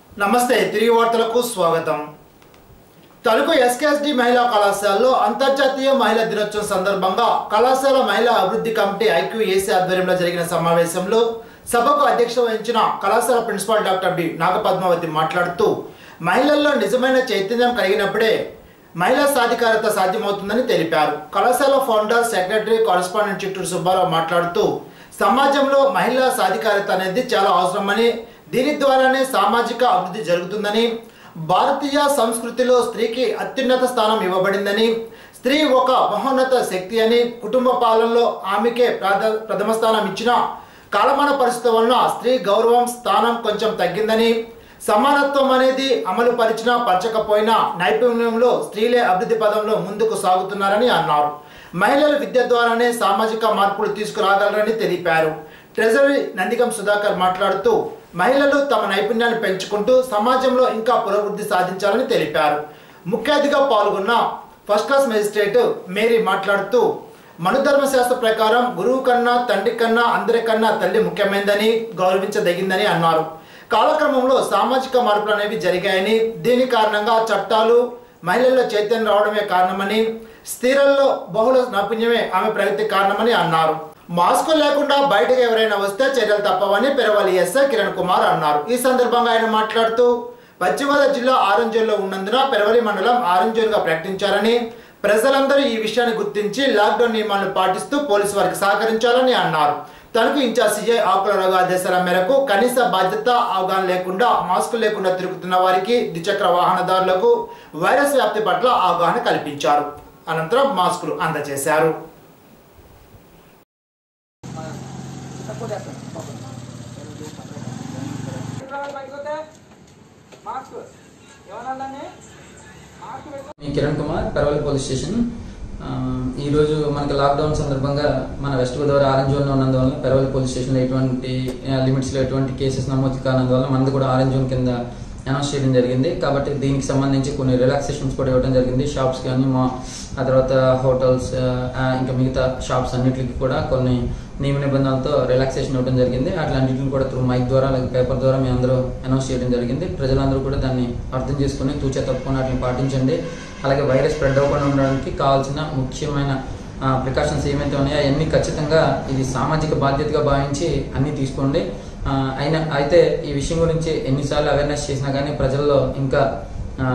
నమస్తే తిరిగి వార్తలకు స్వాగతం తణుకు ఎస్కేఎస్డి మహిళా కళాశాలలో అంతర్జాతీయ మహిళా దినోత్సవం సందర్భంగా కళాశాల మహిళా అభివృద్ధి కమిటీ ఐక్యూఏసీ ఆధ్వర్యంలో జరిగిన సమావేశంలో సభకు అధ్యక్షత వహించిన కళాశాల ప్రిన్సిపాల్ డాక్టర్ బి నాగపద్మావతి మాట్లాడుతూ మహిళల్లో నిజమైన చైతన్యం కలిగినప్పుడే మహిళా సాధికారత సాధ్యమవుతుందని తెలిపారు కళాశాల founder secretary correspondent Chitturu Subbarao మాట్లాడుతూ సమాజంలో మహిళా సాధికారత అనేది చాలా అవసరమని దీని ద్వారానే సామాజిక అభివృద్ధి జరుగుతుందని భారతీయ సంస్కృతిలో స్త్రీకి అత్యున్నత స్థానం ఇవ్వబడిందని స్త్రీ ఒక మహోన్నత శక్తి అని కుటుంబ పాలనలో ఆమెకే ప్రాధ ప్రథమ స్థానం ఇచ్చిన కాలమాన పరిస్థితి వలన స్త్రీ గౌరవం స్థానం కొంచెం తగ్గిందని సమానత్వం అనేది అమలు పరిచినా పరచకపోయినా నైపుణ్యంలో స్త్రీలే అభివృద్ధి పదంలో ముందుకు సాగుతున్నారని అన్నారు మహిళల విద్య ద్వారానే సామాజిక మార్పులు తీసుకురాగలరని తెలిపారు ట్రెజరీ నందిగం సుధాకర్ మాట్లాడుతూ మహిళలు తమ నైపుణ్యాన్ని పెంచుకుంటూ సమాజంలో ఇంకా పురోభివృద్ధి సాధించాలని తెలిపారు ముఖ్య అతిథిగా పాల్గొన్న ఫస్ట్ క్లాస్ మెజిస్ట్రేట్ మేరీ మాట్లాడుతూ మనుధర్మశాస్త్ర ప్రకారం గురువు కన్నా తండ్రి కన్నా అందరికన్నా తల్లి ముఖ్యమైనదని గౌరవించదగిందని అన్నారు కాలక్రమంలో సామాజిక మార్పులు అనేవి జరిగాయని దీని కారణంగా చట్టాలు మహిళల్లో చైతన్యం రావడమే కారణమని స్త్రీలలో బహుళ నైపుణ్యమే ఆమె ప్రగతి కారణమని అన్నారు మాస్క్ లేకుండా బయటకు ఎవరైనా వస్తే చర్యలు తప్పవని పెరవలి ఎస్ఐ కిరణ్ కుమార్ అన్నారు ఈ సందర్భంగా ఆయన మాట్లాడుతూ పశ్చిమ గోదావరి జిల్లా ఆరంజోన్లో ఉన్నందున పెరవలి మండలం ఆరంజోన్గా ప్రకటించారని ప్రజలందరూ ఈ విషయాన్ని గుర్తించి లాక్డౌన్ నియమాలను పాటిస్తూ పోలీసు వారికి సహకరించాలని అన్నారు తనకు ఇన్ఛార్జ్ సీఐ ఆకుల రఘు ఆదేశాల మేరకు కనీస బాధ్యత అవగాహన లేకుండా మాస్క్ లేకుండా తిరుగుతున్న వారికి ద్విచక్ర వాహనదారులకు వైరస్ వ్యాప్తి పట్ల అవగాహన కల్పించారు అనంతరం మాస్కులు అందజేశారు మాస్క్ ఏమన్నా మాస్క్ పెట్టు మీ కిరణ్ కుమార్ పెరవలి పోలీస్ స్టేషన్ ఆ, ఈరోజు మనకి లాక్డౌన్ సందర్భంగా మన వెస్ట్ గోదావరి ఆరెంజ్ జోన్లో ఉన్నందువల్ల పెరవలి పోలీస్ స్టేషన్లో ఎటువంటి ఆ, లిమిట్స్లో ఎటువంటి కేసెస్ నమోదు కానందువల్ల మనది కూడా ఆరెంజ్ జోన్ కింద అనౌన్స్ చేయడం జరిగింది కాబట్టి దీనికి సంబంధించి కొన్ని రిలాక్సేషన్స్ కూడా ఇవ్వడం జరిగింది షాప్స్ కానీ మా ఆ తర్వాత హోటల్స్ ఆ, ఇంకా మిగతా షాప్స్ అన్నిటికి కూడా కొన్ని నియమ నిబంధనలతో రిలాక్సేషన్ ఇవ్వడం జరిగింది అట్లాంటిని కూడా త్రూ మైక్ ద్వారా అలాగే పేపర్ ద్వారా మేము అందరూ అనౌన్స్ చేయడం జరిగింది ప్రజలందరూ కూడా దాన్ని అర్థం చేసుకుని తూచే తప్పకుండా వాటిని పాటించండి అలాగే వైరస్ స్ప్రెడ్ అవ్వకుండా ఉండడానికి కావాల్సిన ముఖ్యమైన ప్రికాషన్స్ ఏమైతే ఉన్నాయో అవన్నీ ఖచ్చితంగా ఇది సామాజిక బాధ్యతగా భావించి అన్నీ తీసుకోండి ఆ, అయినా అయితే ఈ విషయం గురించి ఎన్నిసార్లు అవేర్నెస్ చేసినా కానీ ప్రజల్లో ఇంకా ఆ,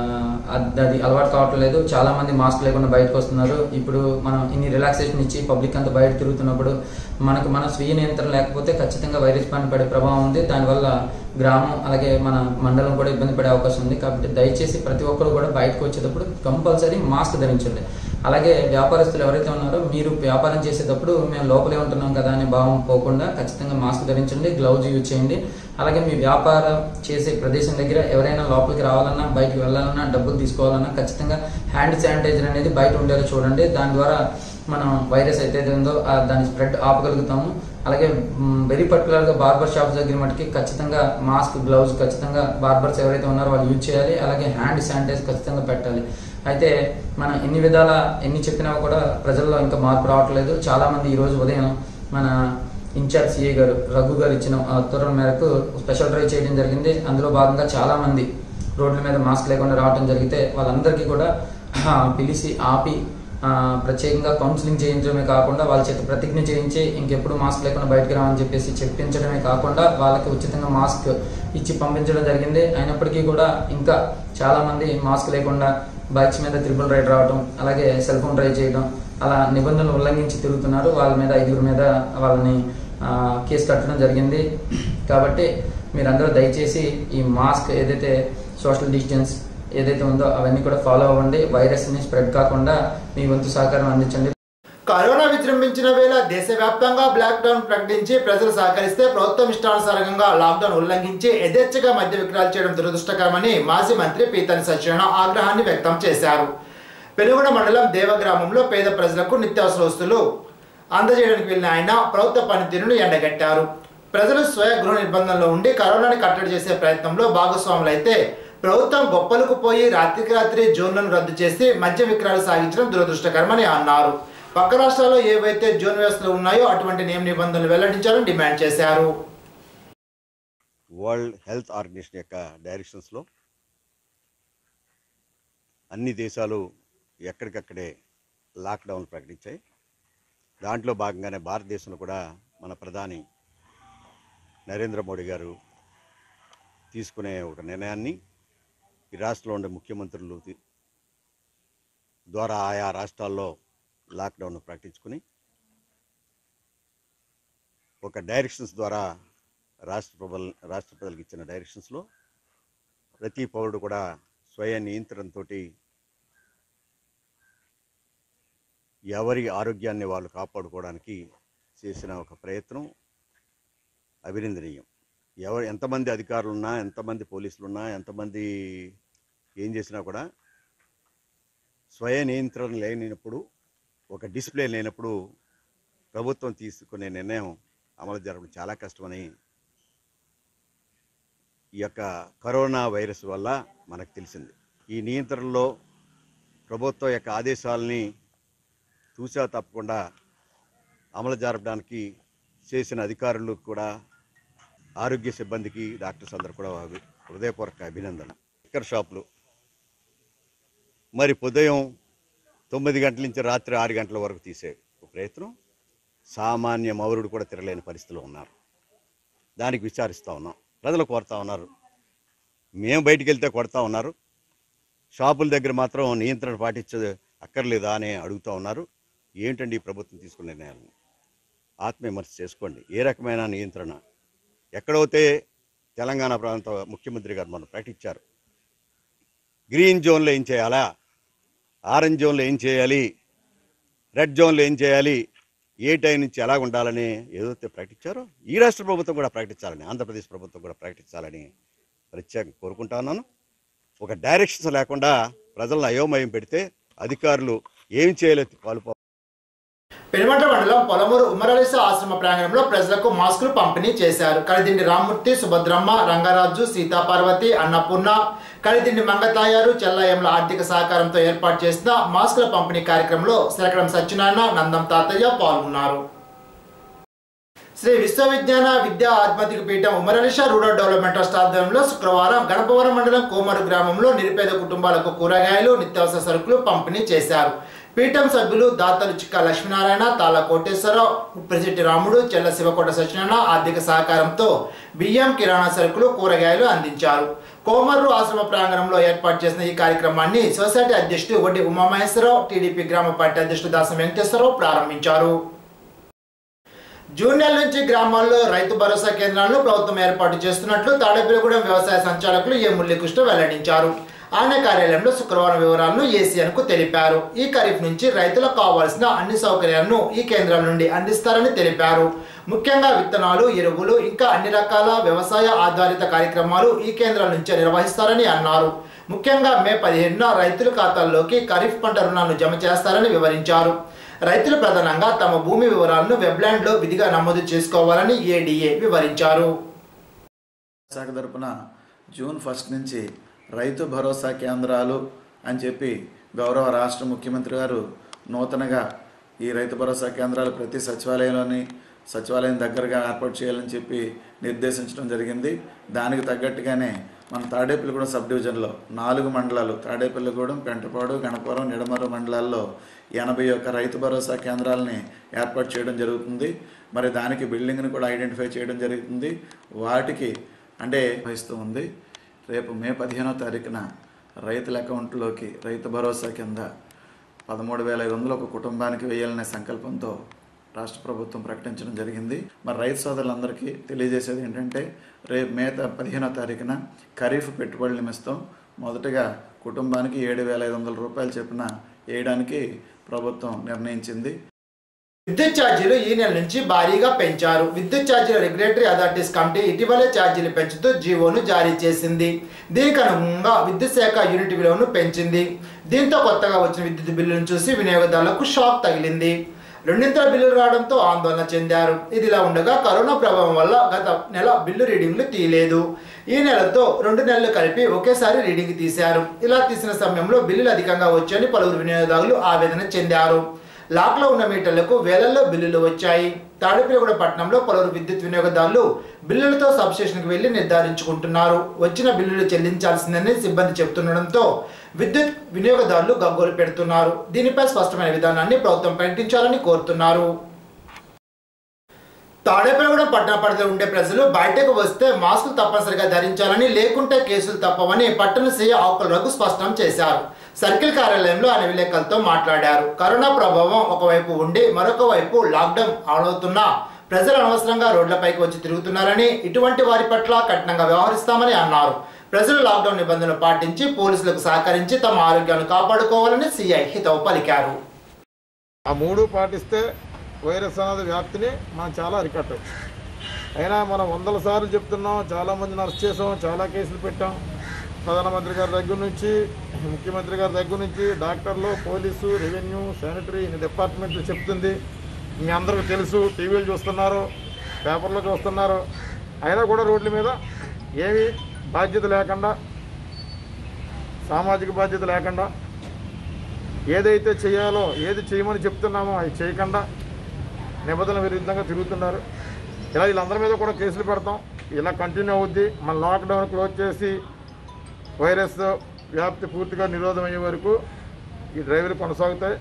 అద్- అది అలవాటు కావట్లేదు చాలా మంది మాస్క్ లేకుండా బయటకు వస్తున్నారు ఇప్పుడు మనం ఇన్ని రిలాక్సేషన్ ఇచ్చి పబ్లిక్ అంతా బయట తిరుగుతున్నప్పుడు మనకు మన స్వీయ నియంత్రణ లేకపోతే ఖచ్చితంగా వైరస్ పైన పడే ప్రభావం ఉంది దానివల్ల గ్రామం అలాగే మన మండలం కూడా ఇబ్బంది పడే అవకాశం ఉంది కాబట్టి దయచేసి ప్రతి ఒక్కరు కూడా బయటకు వచ్చేటప్పుడు కంపల్సరీ మాస్క్ ధరించండి అలాగే వ్యాపారస్తులు ఎవరైతే ఉన్నారో మీరు వ్యాపారం చేసేటప్పుడు మేము లోపలే ఉంటున్నాం కదా అనే భావం పోకుండా ఖచ్చితంగా మాస్క్ ధరించండి గ్లౌజ్ యూజ్ చేయండి అలాగే మీ వ్యాపారం చేసే ప్రదేశం దగ్గర ఎవరైనా లోపలికి రావాలన్నా బయటకు వెళ్ళాలన్నా డబ్బులు తీసుకోవాలన్నా ఖచ్చితంగా హ్యాండ్ శానిటైజర్ అనేది బయట ఉండేలా చూడండి దాని ద్వారా మనం వైరస్ అయితే ఉందో ఆ దాని స్ప్రెడ్ ఆపగలుగుతాము అలాగే వెరీ పర్టికులర్గా బార్బర్ షాప్స్ దగ్గర మటుకి ఖచ్చితంగా మాస్క్ గ్లౌజ్ ఖచ్చితంగా బార్బర్స్ ఎవరైతే ఉన్నారో వాళ్ళు యూజ్ చేయాలి అలాగే హ్యాండ్ శానిటైజర్ ఖచ్చితంగా పెట్టాలి అయితే మనం ఎన్ని విధాల ఎన్ని చెప్పినా కూడా ప్రజల్లో ఇంకా మార్పు రావట్లేదు చాలా మంది ఈ రోజు ఉదయం మన ఇన్ఛార్జ్ సిఏ గారు రఘు గారు ఇచ్చిన ఆ ఉత్తర్వుల మేరకు స్పెషల్ డ్రైవ్ చేయడం జరిగింది అందులో భాగంగా చాలా మంది రోడ్ల మీద మాస్క్ లేకుండా రావడం జరిగితే వాళ్ళందరికీ కూడా ఆ, పిలిచి ఆపి ఆ, ప్రత్యేకంగా కౌన్సిలింగ్ చేయించడమే కాకుండా వాళ్ళ చేత ప్రతిజ్ఞ చేయించి ఇంకెప్పుడు మాస్క్ లేకుండా బయటకు రావని చెప్పేసి చెప్పించడమే కాకుండా వాళ్ళకి ఉచితంగా మాస్క్ ఇచ్చి పంపించడం జరిగింది అయినప్పటికీ కూడా ఇంకా చాలా మంది మాస్క్ లేకుండా బైక్స్ మీద త్రిబుల్ రైడ్ రావడం అలాగే సెల్ ఫోన్ డ్రైవ్ చేయడం అలా నిబంధనలు ఉల్లంఘించి తిరుగుతున్నారు వాళ్ళ మీద ఐదుగురు మీద వాళ్ళని ఆ, కేసు కట్టడం జరిగింది కాబట్టి మీరందరూ దయచేసి ఈ మాస్క్ ఏదైతే సోషల్ డిస్టెన్స్ ఏదైతే ఉందో అవన్నీ కూడా ఫాలో అవ్వండి వైరస్ని స్ప్రెడ్ కాకుండా మీ వంతు సహకారం అందించండి కరోనా విజృంభించిన వేళ దేశవ్యాప్తంగా బ్లాక్ డౌన్ ప్రకటించి ప్రజలు సహకరిస్తే ప్రభుత్వం ఇష్టానుసారంగా లాక్డౌన్ ఉల్లంఘించి యథేచ్ఛగా మద్య విక్రయాలు చేయడం దురదృష్టకరమని మాజీ మంత్రి పీతని సత్యనారాయణ ఆగ్రహాన్ని వ్యక్తం చేశారు పెనుగొండ మండలం దేవగ్రామంలో పేద ప్రజలకు నిత్యావసర వస్తువులు అందజేయడానికి వెళ్ళిన ఆయన ప్రభుత్వ పనితీరును ఎండగట్టారు ప్రజలు స్వయ గృహ నిర్బంధంలో ఉండి కరోనాని కట్టడి చేసే ప్రయత్నంలో భాగస్వాములైతే ప్రభుత్వం గొప్పలకు పోయి రాత్రికి రాత్రి జోన్లను రద్దు చేసి మద్య విక్రయాలు సాగించడం దురదృష్టకరమని అన్నారు పక్క రాష్ట్రాల్లో ఏవైతే జోన్ వ్యవస్థలు ఉన్నాయో అటువంటి నియమ నిబంధనలు వెల్లడించాలని డిమాండ్ చేశారు వరల్డ్ హెల్త్ ఆర్గనైజేషన్ యొక్క డైరెక్షన్స్లో అన్ని దేశాలు ఎక్కడికక్కడే లాక్డౌన్ ప్రకటించాయి దాంట్లో భాగంగానే భారతదేశంలో కూడా మన ప్రధాని నరేంద్ర మోడీ గారు తీసుకునే ఒక నిర్ణయాన్ని ఈ రాష్ట్రంలో ఉండే ముఖ్యమంత్రులు తీ- ద్వారా ఆయా రాష్ట్రాల్లో లాక్డౌన్ ప్రకటించుకుని ఒక డైరెక్షన్స్ ద్వారా రాష్ట్ర ప్రజల రాష్ట్ర ప్రజలకు ఇచ్చిన డైరెక్షన్స్లో ప్రతి పౌరుడు కూడా స్వయం నియంత్రణతో ఎవరి ఆరోగ్యాన్ని వాళ్ళు కాపాడుకోవడానికి చేసిన ఒక ప్రయత్నం అభినందనీయం ఎవరు ఎంతమంది అధికారులు ఉన్నా ఎంతమంది పోలీసులు ఉన్నా ఎంతమంది ఏం చేసినా కూడా స్వయ నియంత్రణ లేనప్పుడు ఒక డిసిప్లిన్ లేనప్పుడు ప్రభుత్వం తీసుకునే నిర్ణయం అమలు జరగడం చాలా కష్టమని ఈ యొక్క కరోనా వైరస్ వల్ల మనకు తెలిసింది ఈ నియంత్రణలో ప్రభుత్వం యొక్క ఆదేశాలని చూసా తప్పకుండా అమలు జరపడానికి చేసిన అధికారులకు కూడా ఆరోగ్య సిబ్బందికి డాక్టర్స్ అందరు కూడా అభి- హృదయపూర్వక అభినందన లిక్కర్ షాపులు మరి ఉదయం తొమ్మిది గంటల నుంచి రాత్రి ఆరు గంటల వరకు తీసే ఒక ప్రయత్నం సామాన్య మౌరుడు కూడా తిరగలేని పరిస్థితిలో ఉన్నారు దానికి విచారిస్తూ ఉన్నాం ప్రజలు కోరుతా ఉన్నారు మేము బయటికి వెళ్తే కొడతా ఉన్నారు షాపుల దగ్గర మాత్రం నియంత్రణ పాటించ అక్కర్లేదా అని అడుగుతూ ఉన్నారు ఏంటండి ఈ ప్రభుత్వం తీసుకున్న నిర్ణయాలను ఆత్మవిమర్శ చేసుకోండి ఏ రకమైన నియంత్రణ ఎక్కడైతే తెలంగాణ ప్రాంత ముఖ్యమంత్రి గారు మనం ప్రకటించారు గ్రీన్ జోన్లో ఏం చేయాలా ఆరెంజ్ జోన్లో ఏం చేయాలి రెడ్ జోన్లో ఏం చేయాలి ఏ టైం నుంచి ఎలా ఉండాలని ఏదైతే ప్రకటించారో ఈ రాష్ట్ర ప్రభుత్వం కూడా ప్రకటించాలని ఆంధ్రప్రదేశ్ ప్రభుత్వం కూడా ప్రకటించాలని ప్రత్యేకంగా కోరుకుంటా ఉన్నాను ఒక డైరెక్షన్స్ లేకుండా ప్రజలను అయోమయం పెడితే అధికారులు ఏం చేయలేదు వాళ్ళు పెనుమంట మండలం పొలమూరు ఉమరలేస ఆశ్రమ ప్రాంగణంలో ప్రజలకు మాస్కులు పంపిణీ చేశారు కలిదిండి రామ్మూర్తి సుభద్రమ్మ రంగరాజు సీతాపార్వతి అన్నపూర్ణ కలిదిండి మంగతాయారు చెల్లయ్యంల ఆర్థిక సహకారంతో ఏర్పాటు చేసిన మాస్కుల పంపిణీ కార్యక్రమంలో శరకడం సత్యనారాయణ నందం తాతయ్య పాల్గొన్నారు శ్రీ విశ్వవిజ్ఞాన విద్యా ఆత్మతిక పీఠం ఉమరలిష రూరల్ డెవలప్మెంట్ ట్రస్ట్ ఆధ్వర్యంలో శుక్రవారం గణపవరం మండలం కోమరు గ్రామంలో నిరుపేద కుటుంబాలకు కూరగాయలు నిత్యావసర సరుకులు పంపిణీ చేశారు పీఠం సభ్యులు దాతలు చిక్క లక్ష్మీనారాయణ తాళ కోటేశ్వరరావు ప్రెసిడెంట్ రాముడు చెల్ల శివకోట సత్యనారాయణ ఆర్థిక సహకారంతో బియ్యం కిరాణా సరుకులు కూరగాయలు అందించారు కోమర్రు ఆశ్రమ ప్రాంగణంలో ఏర్పాటు చేసిన ఈ కార్యక్రమాన్ని సొసైటీ అధ్యక్షుడు వడ్డి ఉమామహేశ్వరరావు టీడీపీ గ్రామ పార్టీ అధ్యక్షుడు దాసం వెంకటేశ్వరరావు ప్రారంభించారు జూన్ నెల నుంచి గ్రామాల్లో రైతు భరోసా కేంద్రాలను ప్రభుత్వం ఏర్పాటు చేస్తున్నట్లు తాడేపల్లిగూడెం వ్యవసాయ సంచాలకులు ఏ మురళీకృష్ణ వెల్లడించారు ఆయన కార్యాలయంలో శుక్రవారం వివరాలను ఏసీఎన్కు తెలిపారు ఈ ఖరీఫ్ నుంచి రైతులకు కావాల్సిన అన్ని సౌకర్యాలను ఈ కేంద్రాల నుండి అందిస్తారని తెలిపారు ముఖ్యంగా విత్తనాలు ఎరువులు ఇంకా అన్ని రకాల వ్యవసాయ ఆధారిత కార్యక్రమాలు ఈ కేంద్రాల నుంచే నిర్వహిస్తారని అన్నారు ముఖ్యంగా మే పదిహేనున రైతుల ఖాతాల్లోకి ఖరీఫ్ పంట రుణాలను జమ చేస్తారని వివరించారు రైతులు ప్రధానంగా తమ భూమి వివరాలను వెబ్లాండ్లో విధిగా నమోదు చేసుకోవాలని ఏడీఏ వివరించారు శాఖ తరపున జూన్ ఫస్ట్ నుంచి రైతు భరోసా కేంద్రాలు అని చెప్పి గౌరవ రాష్ట్ర ముఖ్యమంత్రి గారు నూతనగా ఈ రైతు భరోసా కేంద్రాలు ప్రతి సచివాలయంలోని సచివాలయం దగ్గరగా ఏర్పాటు చేయాలని చెప్పి నిర్దేశించడం జరిగింది దానికి తగ్గట్టుగానే మన తాడేపల్లిగూడెం సబ్ డివిజన్లో నాలుగు మండలాలు తాడేపల్లిగూడెం పెంటపాడు గణపురం నిడమరు మండలాల్లో ఎనభై ఒక్క రైతు భరోసా కేంద్రాలని ఏర్పాటు చేయడం జరుగుతుంది మరి దానికి బిల్డింగ్ని కూడా ఐడెంటిఫై చేయడం జరుగుతుంది వాటికి అంటే వహిస్తూ ఉంది రేపు మే పదిహేనో తారీఖున రైతుల అకౌంట్లోకి రైతు భరోసా కింద పదమూడు వేల ఐదు వందలు ఒక కుటుంబానికి వేయాలనే సంకల్పంతో రాష్ట్ర ప్రభుత్వం ప్రకటించడం జరిగింది మరి రైతు సోదరులందరికీ తెలియజేసేది ఏంటంటే రేపు మే త- పదిహేనో తారీఖున ఖరీఫ్ పెట్టుబడులు నిమిత్తం మొదటగా కుటుంబానికి ఏడు వేల ఐదు వందల రూపాయలు చొప్పున వేయడానికి ప్రభుత్వం నిర్ణయించింది విద్యుత్ ఛార్జీలు ఈ నెల నుంచి భారీగా పెంచారు విద్యుత్ ఛార్జీల రెగ్యులేటరీ అథారిటీస్ కమిటీ ఇటీవలే ఛార్జీలు పెంచుతూ జీవోను జారీ చేసింది దీనికి అనుగుణంగా విద్యుత్ శాఖ యూనిట్ విలువను పెంచింది దీంతో కొత్తగా వచ్చిన విద్యుత్ బిల్లును చూసి వినియోగదారులకు షాక్ తగిలింది రెండింతల బిల్లులు రావడంతో ఆందోళన చెందారు ఇదిలా ఉండగా కరోనా ప్రభావం వల్ల గత నెల బిల్లు రీడింగ్లు తీయలేదు ఈ నెలతో రెండు నెలలు కలిపి ఒకేసారి రీడింగ్ తీశారు ఇలా తీసిన సమయంలో బిల్లులు అధికంగా వచ్చాయని పలువురు వినియోగదారులు ఆవేదన చెందారు లాక్లో ఉన్న మీటర్లకు వేలల్లో బిల్లులు వచ్చాయి తాడిపిరిగూడ పట్టణంలో పలువురు విద్యుత్ వినియోగదారులు బిల్లులతో సబ్స్టేషన్కి వెళ్లి నిర్ధారించుకుంటున్నారు వచ్చిన బిల్లులు చెల్లించాల్సిందని సిబ్బంది చెబుతుండడంతో విద్యుత్ వినియోగదారులు గగ్గోలు పెడుతున్నారు దీనిపై స్పష్టమైన విధానాన్ని ప్రభుత్వం ప్రకటించాలని కోరుతున్నారు తాడేపల్లిగూడెం పట్టణ పరిధిలో ఉండే ప్రజలు బయటకు వస్తే మాస్కులు తప్పనిసరిగా ధరించాలని లేకుంటే కేసులు తప్పవని పట్టణ సీఏ ఆకుల రఘు స్పష్టం చేశారు సర్కిల్ కార్యాలయంలో ఆయన విలేకరులతో మాట్లాడారు కరోనా ప్రభావం ఒకవైపు ఉండి మరొక వైపు లాక్డౌన్ అమలవుతున్న ప్రజలు అనవసరంగా రోడ్లపైకి వచ్చి తిరుగుతున్నారని ఇటువంటి వారి పట్ల కఠినంగా వ్యవహరిస్తామని అన్నారు ప్రజలు లాక్డౌన్ నిబంధనలు పాటించి పోలీసులకు సహకరించి తమ ఆరోగ్యాన్ని కాపాడుకోవాలని సీఐ హితవు పలికారు ఆ మూడు పాటిస్తే వైరస్ అన్నది వ్యాప్తిని మనం చాలా అరికట్టచ్చు అయినా మనం వందల సార్లు చెప్తున్నాం చాలామందిని అరెస్ట్ చేసాం చాలా కేసులు పెట్టాం ప్రధానమంత్రి గారి దగ్గర నుంచి ముఖ్యమంత్రి గారి దగ్గర నుంచి డాక్టర్లు పోలీసు రెవెన్యూ శానిటరీ ఇన్ని డిపార్ట్మెంట్లు చెప్తుంది మీ అందరికీ తెలుసు టీవీలు చూస్తున్నారు పేపర్లో చూస్తున్నారు అయినా కూడా రోడ్ల మీద ఏమీ బాధ్యత లేకుండా సామాజిక బాధ్యత లేకుండా ఏదైతే చేయాలో ఏది చేయమని చెప్తున్నామో అది చేయకుండా నిబంధనల విరుద్ధంగా తిరుగుతున్నారు ఇలా వీళ్ళందరి మీద కూడా కేసులు పెడతాం ఇలా కంటిన్యూ అవుద్ది మన లాక్డౌన్ క్లోజ్ చేసి వైరస్ వ్యాప్తి పూర్తిగా నిరోధం అయ్యే వరకు ఈ డ్రైవర్లు కొనసాగుతాయి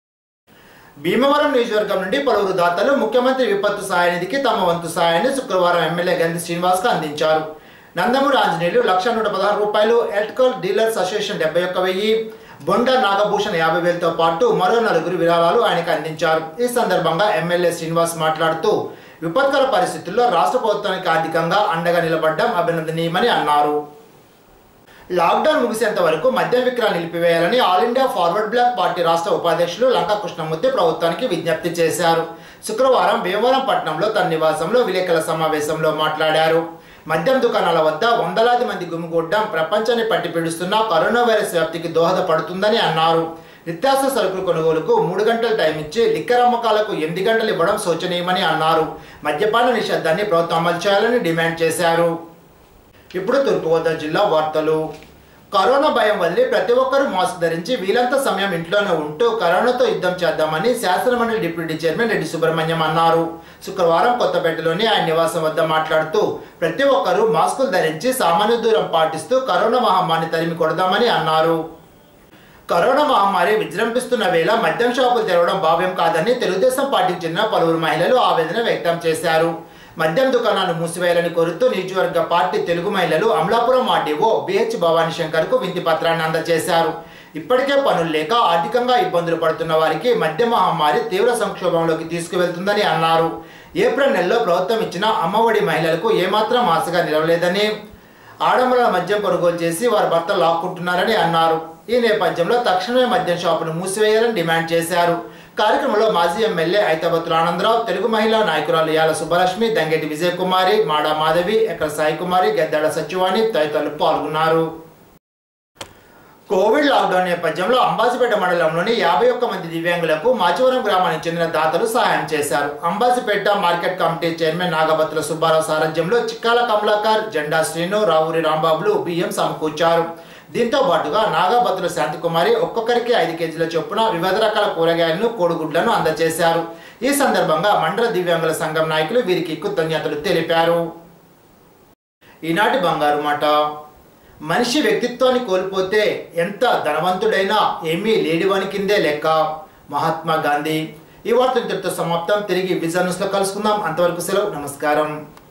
భీమవరం నియోజకవర్గం నుండి పలువురు దాతలు ముఖ్యమంత్రి విపత్తు సహాయ నిధికి తమ వంతు సహాయాన్ని శుక్రవారం ఎమ్మెల్యే గంధి శ్రీనివాస్ కు అందించారు నందమూరి ఆంజనేయులు లక్ష నూట పదహారు రూపాయలు ఎలక్ట్రికల్ డీలర్స్ అసోసియేషన్ డెబ్బై ఒక్క వెయ్యి బొండ నాగభూషణ్ యాభై వేలతో పాటు మరో నలుగురు విరాళాలు ఆయనకు అందించారు ఈ సందర్భంగా ఎమ్మెల్యే శ్రీనివాస్ మాట్లాడుతూ విపత్కర పరిస్థితుల్లో రాష్ట్ర ప్రభుత్వానికి ఆర్థికంగా అండగా నిలబడడం అభినందనీయమని అన్నారు లాక్డౌన్ ముగిసేంత వరకు మద్యం విక్రయాలు నిలిపివేయాలని all India forward bloc party రాష్ట్ర ఉపాధ్యక్షులు లంకా కృష్ణమూర్తి ప్రభుత్వానికి విజ్ఞప్తి చేశారు శుక్రవారం భీమవరం పట్టణంలో తన నివాసంలో విలేకరుల సమావేశంలో మాట్లాడారు మద్యం దుకాణాల వద్ద వందలాది మంది గుమిగూడడం ప్రపంచాన్ని పట్టిపీడుస్తున్న కరోనా వైరస్ వ్యాప్తికి దోహదపడుతుందని అన్నారు నిత్యావసర సరుకుల కొనుగోలుకు మూడు గంటల టైం ఇచ్చి లిక్కర్ అమ్మకాలకు ఎనిమిది గంటలు ఇవ్వడం శోచనీయమని అన్నారు మద్యపాన నిషేధాన్ని ప్రభుత్వం అమలు చేయాలని డిమాండ్ చేశారు ఇప్పుడు తూర్పుగోదావరి జిల్లా వార్తలు కరోనా భయం వదిలి ప్రతి ఒక్కరూ మాస్క్ ధరించి వీలంత సమయం ఇంట్లోనే ఉంటూ కరోనాతో యుద్ధం చేద్దామని శాసనమండలి డిప్యూటీ చైర్మన్ రెడ్డి సుబ్రహ్మణ్యం అన్నారు శుక్రవారం కొత్తపేటలోని ఆయన నివాసం వద్ద మాట్లాడుతూ ప్రతి ఒక్కరూ మాస్కులు ధరించి సామాన్య దూరం పాటిస్తూ కరోనా మహమ్మారిని తరిమి కొడదామని అన్నారు కరోనా మహమ్మారి విజృంభిస్తున్న వేళ మద్యం షాపులు తెరవడం భావ్యం కాదని తెలుగుదేశం పార్టీకి చెందిన పలువురు మహిళలు ఆవేదన వ్యక్తం చేశారు మద్యం దుకాణాలు మూసివేయాలని కోరుతూ నియోజకవర్గ పార్టీ తెలుగు మహిళలు అమలాపురం ఆర్డీఓ బిహెచ్ భవానీ శంకర్ కు వింతి పత్రాన్ని అందజేశారు ఇప్పటికే పనులు లేక ఆర్థికంగా ఇబ్బందులు పడుతున్న వారికి మద్య మహమ్మారి తీవ్ర సంక్షోభంలోకి తీసుకువెళ్తుందని అన్నారు ఏప్రిల్ నెలలో ప్రభుత్వం ఇచ్చిన అమ్మఒడి మహిళలకు ఏమాత్రం ఆశగా నిలవలేదని ఆడంబరాల మద్యం కొనుగోలు చేసి వారి భర్తలు లాక్కుంటున్నారని అన్నారు ఈ నేపథ్యంలో తక్షణమే మద్యం షాపును మూసివేయాలని డిమాండ్ చేశారు కార్యక్రమంలో మాజీ ఎమ్మెల్యే ఐతబత్తుల ఆనందరావు తెలుగు మహిళా నాయకురాలు యాల సుబ్బలక్ష్మి దంగెటి విజయకుమారి మాడా మాధవి ఎక్కడ సాయి కుమారి గెద్దాడ సచివాణి తదితరులు పాల్గొన్నారు కోవిడ్ లాక్డౌన్ నేపథ్యంలో అంబాజీపేట మండలంలోని యాభై ఒక్క మంది దివ్యాంగులకు మాచవరం గ్రామానికి చెందిన దాతలు సహాయం చేశారు Ambajipeta market committee chairman Nagabhatra Subbarao సారథ్యంలో చిక్కాల కమలాకర్ జెండా శ్రీను రావూరి రాంబాబులు బియ్యం సమకూర్చారు దీంతో పాటుగా నాగభద్రుల శాంతికుమారి ఒక్కొక్కరికి ఐదు కేజీల చొప్పున వివిధ రకాల కూరగాయలను కోడిగుడ్లను అందజేశారు ఈ సందర్భంగా మండల దివ్యాంగుల సంఘం నాయకులు వీరికి కృతజ్ఞతలు తెలిపారు ఈనాటి బంగారు మాట మనిషి వ్యక్తిత్వాన్ని కోల్పోతే ఎంత ధనవంతుడైనా ఏమీ లేడివాని కిందే లెక్క మహాత్మా గాంధీ ఈ వార్త ఇంతటితో సమాప్తం తిరిగి విజన్ న్యూస్లో కలుసుకుందాం అంతవరకు సెలవు నమస్కారం